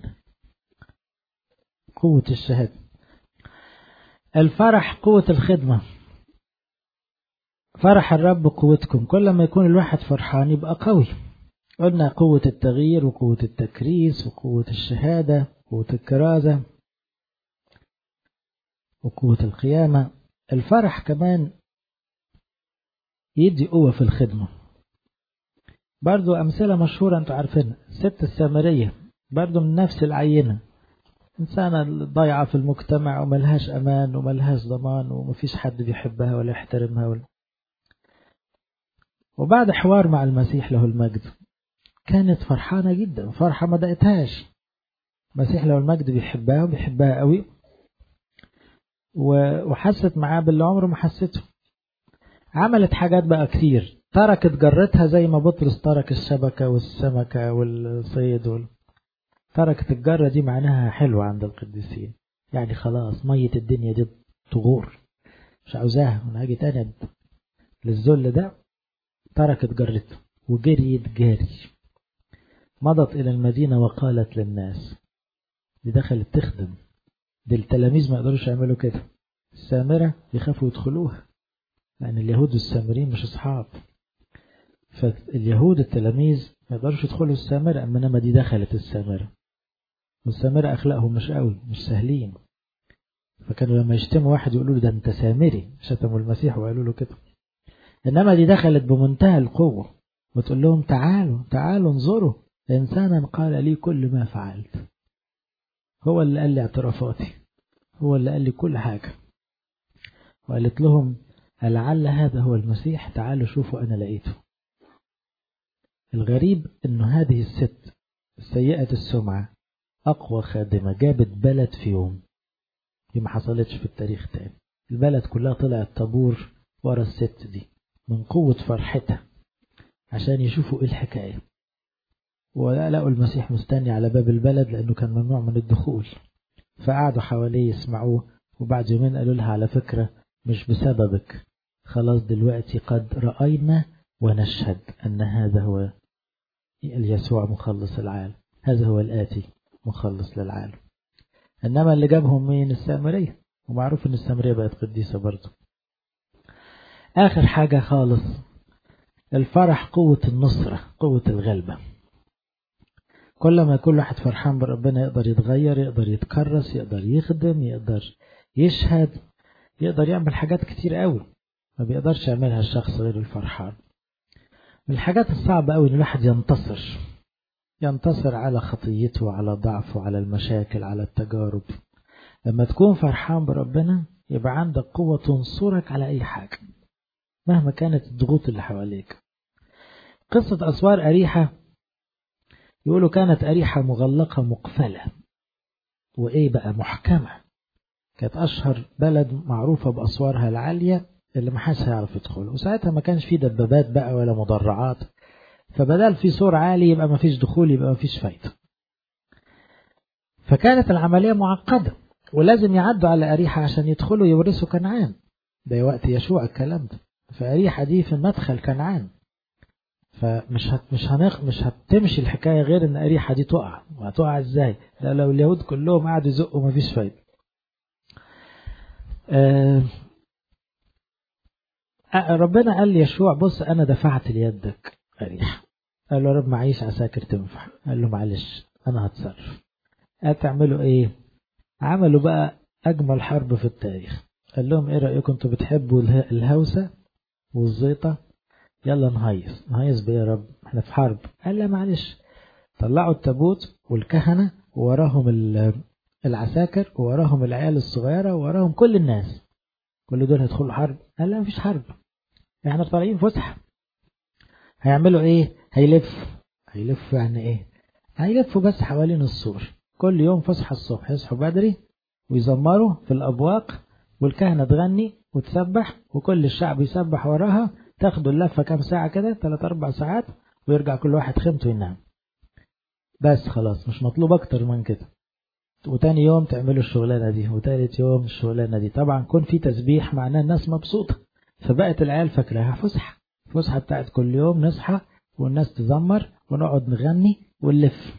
قوة الشهادة الفرح قوة الخدمة فرح الرب قوتكم كل ما يكون الواحد فرحان يبقى قوي قلنا قوة التغيير وقوة التكريس وقوة الشهادة وقوة الكرازة وقوة القيامة الفرح كمان يدي قوة في الخدمة برضو أمثلة مشهورة أنتوا عارفينها الست السامرية برضو من نفس العينة إنسانة ضايعة في المجتمع وملهاش أمان وملهاش ضمان ومفيش حد بيحبها ولا يحترمها ولا وبعد حوار مع المسيح له المجد كانت فرحانة جدا فرحة ما دقتهاش المسيح له المجد بيحبها وبيحبها قوي وحست معاه باللي عمره ما حسته عملت حاجات بقى كتير تركت جرتها زي ما بطرس ترك الشبكة والسمكة والصيد وال... تركت الجرة دي معناها حلوة عند القديسين يعني خلاص مية الدنيا دي تغور مش عاوزاها وانا هاجي تاني للذل ده تركت جرته وجريت جاري مضت إلى المدينة وقالت للناس دي دخلت تخدم دي التلاميذ ما يقدروش يعملوا كده السامرة يخافوا يدخلوها لأن اليهود والسامرين مش أصحاب فاليهود التلاميذ ما يقدروش يدخلوا السامرة أما إنما دي دخلت السامرة والسامرة أخلاقهم مش قوي مش سهلين فكانوا لما يشتموا واحد يقولوا له ده أنت سامري شتموا المسيح وقالوا له كده إنما دي دخلت بمنتهى القوة وتقول لهم تعالوا تعالوا انظروا إنسانا قال لي كل ما فعلت هو اللي قال لي اعترافاتي هو اللي قال لي كل حاجة وقالت لهم لعل هذا هو المسيح تعالوا شوفوا أنا لقيته الغريب أنه هذه الست سيئة السمعة أقوى خادمة جابت بلد في يوم دي ما حصلتش في التاريخ تاني البلد كلها طلعت طابور ورا الست دي من قوة فرحتها عشان يشوفوا ايه الحكاية ولقوا المسيح مستني على باب البلد لأنه كان ممنوع من الدخول فقعدوا حواليه يسمعوه وبعد يومين قالوا لها على فكرة مش بسببك خلاص دلوقتي قد رأينا ونشهد أن هذا هو يسوع مخلص العالم هذا هو الآتي مخلص للعالم إنما اللي جابهم مين السامرية ومعروف إن السامرية بقت قديسة برضه آخر حاجة خالص الفرح قوة النصرة قوة الغلبة كل ما كل واحد فرحان بربنا يقدر يتغير يقدر يتكرس يقدر يخدم يقدر يشهد يقدر يعمل حاجات كتير قوي ما بيقدرش يعملها الشخص غير الفرحان من الحاجات الصعبة قوي ان الواحد ينتصر ينتصر على خطيته على ضعفه على المشاكل على التجارب لما تكون فرحان بربنا يبقى عندك قوة تنصرك على أي حاجة مهما كانت الضغوط اللي حواليك قصة أسوار أريحة يقولوا كانت أريحة مغلقة مقفلة وإيه بقى محكمة كانت أشهر بلد معروفة بأسوارها العالية اللي ما حدش هيعرف يدخل وساعتها ما كانش في دبابات بقى ولا مدرعات فبدل في سور عالي يبقى ما فيش دخول يبقى ما فيش فايدة فكانت العملية معقدة ولازم يعدوا على أريحة عشان يدخلوا يورثوا كنعان ده وقت يشوع الكلام ده فأريحة دي في مدخل كنعان فمش هت مش هنخ مش هتمشي الحكاية غير إن أريحة دي تقع وهتقع إزاي؟ ده لو اليهود كلهم قعدوا يزقوا مفيش فايدة. آه ربنا قال ليشوع بص أنا دفعت ليدك أريحة. قال له يا رب معيش عساكر تنفع. قال له معلش أنا هتصرف. هتعملوا إيه؟ عملوا بقى أجمل حرب في التاريخ. قال لهم إيه رأيكم أنتوا بتحبوا الهوسة والزيطة يلا نهيص نهيص بيه يا رب احنا في حرب قال لا معلش طلعوا التابوت والكهنة ووراهم العساكر ووراهم العيال الصغيرة ووراهم كل الناس كل دول هيدخلوا حرب قال لا مفيش حرب احنا طالعين فسحة هيعملوا ايه هيلفوا هيلفوا يعني ايه هيلفوا بس حوالين السور كل يوم فسحة الصبح يصحوا بدري ويزمروا في الأبواق والكهنة تغني وتسبح وكل الشعب يسبح وراها تاخدوا اللفة كام ساعة كده تلات أربع ساعات ويرجع كل واحد خيمته ينام بس خلاص مش مطلوب أكتر من كده وتاني يوم تعملوا الشغلانة دي وتالت يوم الشغلانة دي طبعا كون في تسبيح معناه الناس مبسوطة فبقت العيال فاكراها فسحة فسحة بتاعت كل يوم نصحى والناس تزمر ونقعد نغني ونلف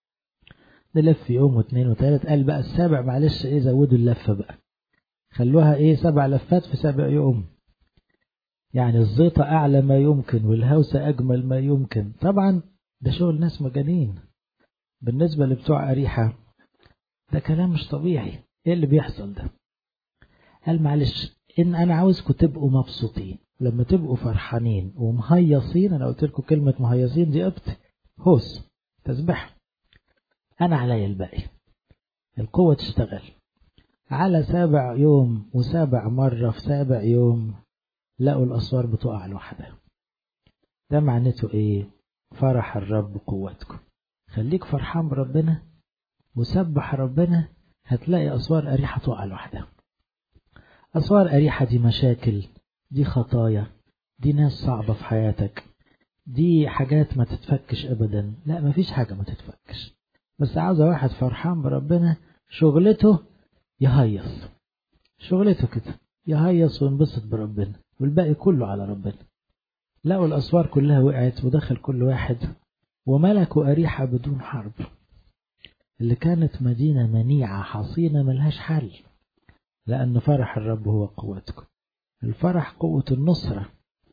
نلف يوم واثنين وثالث قال بقى السابع معلش ايه زودوا اللفة بقى خلوها ايه سبع لفات في سابع يوم يعني الزيطة أعلى ما يمكن والهوسة أجمل ما يمكن طبعا ده شغل ناس مجانين بالنسبة لبتوع أريحة ده كلام مش طبيعي إيه اللي بيحصل ده قال معلش إن أنا عاوزكم تبقوا مبسوطين لما تبقوا فرحانين ومهيصين أنا قلت لكم كلمة مهيصين دي قبت هوس تسبح أنا عليا الباقي القوة تشتغل على سابع يوم وسابع مرة في سابع يوم لقوا الأسوار بتقع لوحدها ده معناته إيه فرح الرب قوتكم خليك فرحان بربنا وسبح ربنا هتلاقي أسوار أريحة تقع لوحدها أسوار أريحة دي مشاكل دي خطايا دي ناس صعبة في حياتك دي حاجات ما تتفكش أبدا لا مفيش حاجة ما تتفكش بس عاوزة واحد فرحان بربنا شغلته يهيص شغلته كده يهيص وينبسط بربنا والباقي كله على ربنا لقوا الأسوار كلها وقعت ودخل كل واحد وملكوا أريحة بدون حرب اللي كانت مدينة منيعة حصينة ملهاش حل لأن فرح الرب هو قوتكم الفرح قوة النصرة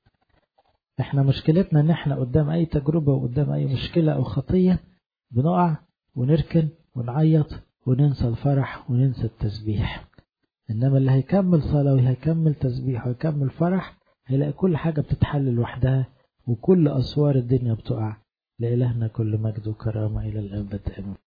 احنا مشكلتنا ان احنا قدام اي تجربة وقدام اي مشكلة او خطية بنقع ونركن ونعيط وننسى الفرح وننسى التسبيح انما اللي هيكمل صلاة وهيكمل تسبيح ويكمل فرح هيلاقي كل حاجة بتتحل لوحدها وكل أسوار الدنيا بتقع لإلهنا كل مجد وكرامة إلى الأبد آمين